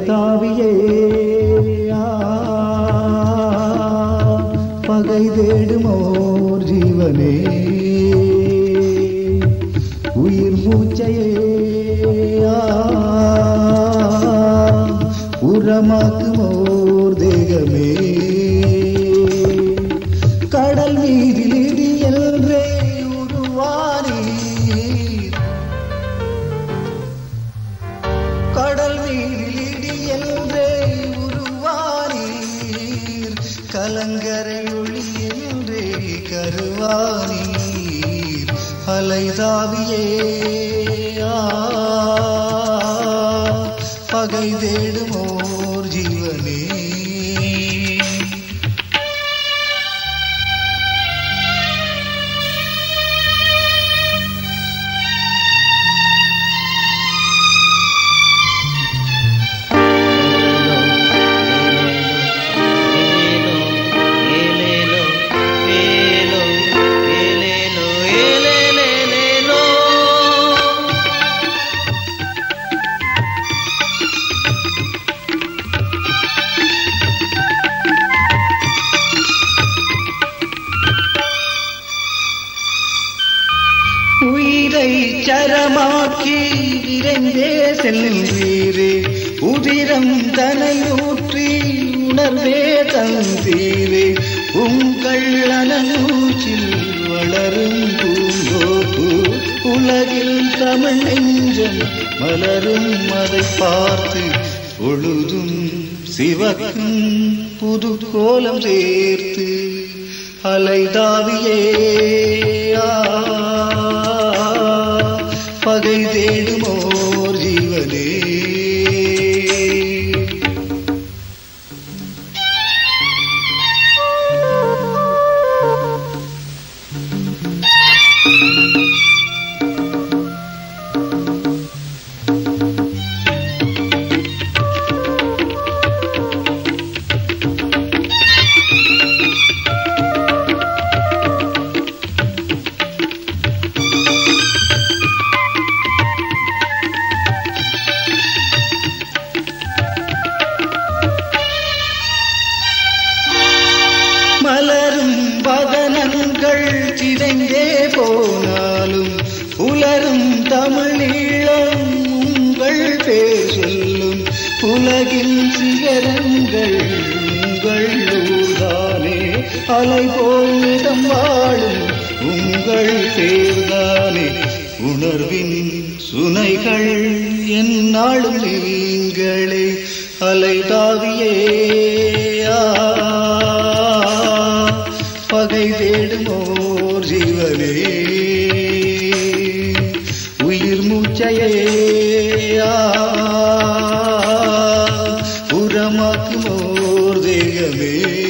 தாவியே ஆ, பகை தேடுமோர் ஜீவனே உயிர் மூச்சையே ஆ, உரமாக்குமோர் தேகமே கடல் மீதில் இடி என்றே உருவானீர் கடல் நீரில் இடி என்றே உருவானீர் கலங்கரை ஒளி என்றே கருவானீர் அலைதாவியே ஆ, பகை தேடுமோர் ஜீவனே ஏலேலோ ஏலேலோ ஏலேலோ ஏலேலேலேலோ உயிரை சரமாக்கி விரைந்தே செல்வீரே உதிரம் தனையூற்றி உணர்வே தந்தீரே உங்கள் அனூச்சில் வளரும் பூங்கோப்பு உலகில் தமிழ் நெஞ்சம் மலரும் அதை பார்த்து பொழுதும் சிவக்கும் புது கோலம் சேர்த்து அலைதாவியே ஆ, பகை தேடுமோர் ஜீவனே மலரும் வதனங்கள் சிதைந்தே போனாலும் உலரும் தமிழீழம் உங்கள் பேர் சொல்லும் உலகின் சிகரங்கள் உங்கள் ஊர்தானே அலை போல் நிதம் வாழும் உங்கள் பேர்தானே உணர்வின் சுனைகள் என்னாலும் நீங்களே அலைதாவியே ஆ, பகை தேடுமோர் ஜீவனே உயிர் மூச்சையே ஆ, உரமாக்குமோர் தேகமே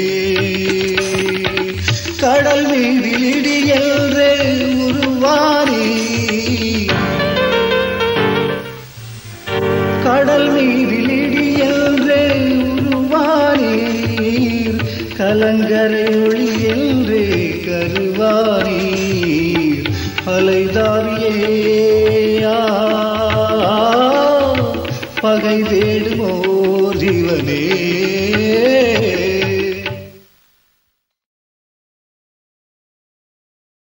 கடல் மீதில் இடி என்றே உருவானி கடல் மீதில் இடி என்றே உருவானீர் கலங்கரை ஒளி என்றே கருவானீர் அலைதாவியே ஆ, பகை தேடுமோர் ஜீவனே